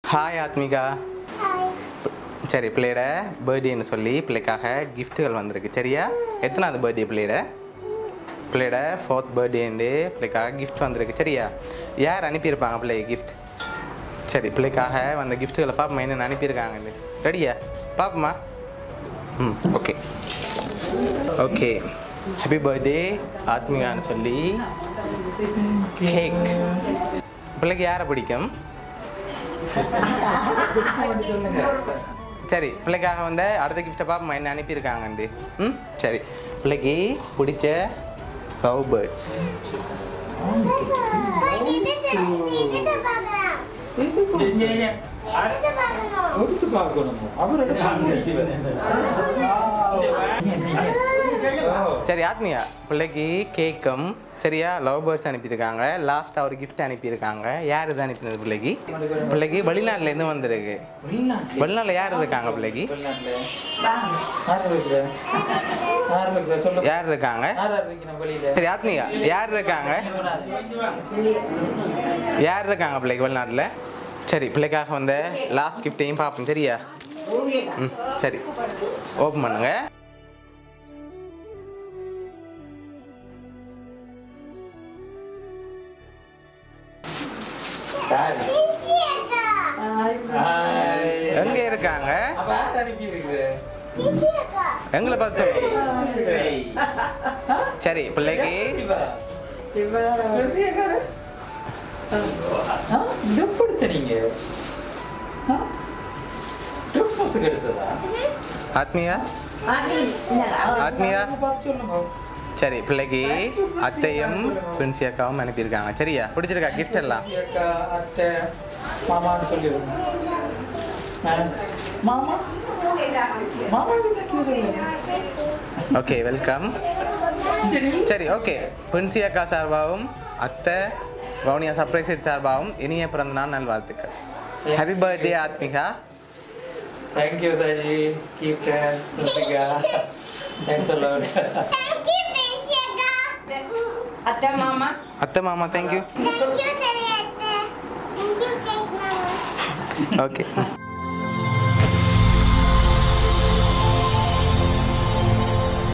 hi Athmika சரி பிள்ளையோட பர்த்டேன்னு சொல்லி பிள்ளைக்காக கிஃப்ட்டுகள் வந்திருக்கு சரியா எத்தனாவது பர்த்டே பிள்ளையோட பிள்ளையோட ஃபோர்த் பர்த்டேந்து பிள்ளைக்காக கிஃப்ட் வந்திருக்கு சரியா யார் அனுப்பியிருப்பாங்க பிள்ளை கிஃப்ட் சரி பிள்ளைக்காக வந்த கிஃப்ட்டுகளை பாப்போமா என்னென்ன அனுப்பியிருக்காங்க ரெடியா பாப்போமா ம் ஓகே ஓகே ஹாப்பி பர்த்டே ஆத்மிகான்னு சொல்லி கேக் பிள்ளைக்கு யாரை பிடிக்கும் சரி பிள்ளைக்காக வந்த அடுத்த கிஃப்ட்டை பாப்போமா என்ன அனுப்பியிருக்காங்கண்டு ம் சரி பிள்ளைக்கு பிடிச்ச லவ் பேர்ட்ஸ் எடுத்து பார்க்கணும் அவர் சரி ஆத்மியா பிள்ளைக்கு கேக்கும் சரியா லவ் பேர்ட்ஸ் அனுப்பியிருக்காங்க லாஸ்ட்டாக ஒரு gift அனுப்பியிருக்காங்க யார் இது அனுப்பினது பிள்ளைக்கு பிள்ளைக்கு வெளிநாட்டிலேருந்து வந்திருக்கு வெளிநாட்டில் யார் இருக்காங்க பிள்ளைக்கு யார் இருக்காங்க சரி ஆத்மியா யார் இருக்காங்க யார் இருக்காங்க பிள்ளைக்கு வெளிநாட்டில் சரி பிள்ளைக்காக வந்த லாஸ்ட் கிஃப்டையும் பார்ப்போம் சரியா ம் சரி ஓப்பன் பண்ணுங்க எங்க இருக்காங்க எங்களை பார்த்து சொல்லுங்க சரி பிள்ளைக்கு எப்படித்தனீங்க கிறிஸ்மஸுக்கு எடுத்ததா ஆத்மியா ஆத்மியா பார்த்து சொல்லுங்க சரி பிள்ளைக்கு அத்தையும் பிரின்சி அக்காவும் அனுப்பியிருக்காங்க சரியா பிடிச்சிருக்கா கிஃப்ட் எல்லாம் அக்கா அத்தை மாமான்னு சொல்லிடுங்க ஆ, மாமா மாமா ஓகே வெல்கம் சரி ஓகே பிரின்சி அக்கா சார்பாகவும் அத்தை வவுனியா சர்ப்ரைஸ் சார்பாகவும் இனிய பிறந்த நாள் நல்வாழ்த்துக்கள் happy birthday Athmika thank you Saji Keerthan Ruthika thanks a lot அத்தை மாமா அத்தை மாமா தேங்க்யூ ஓகே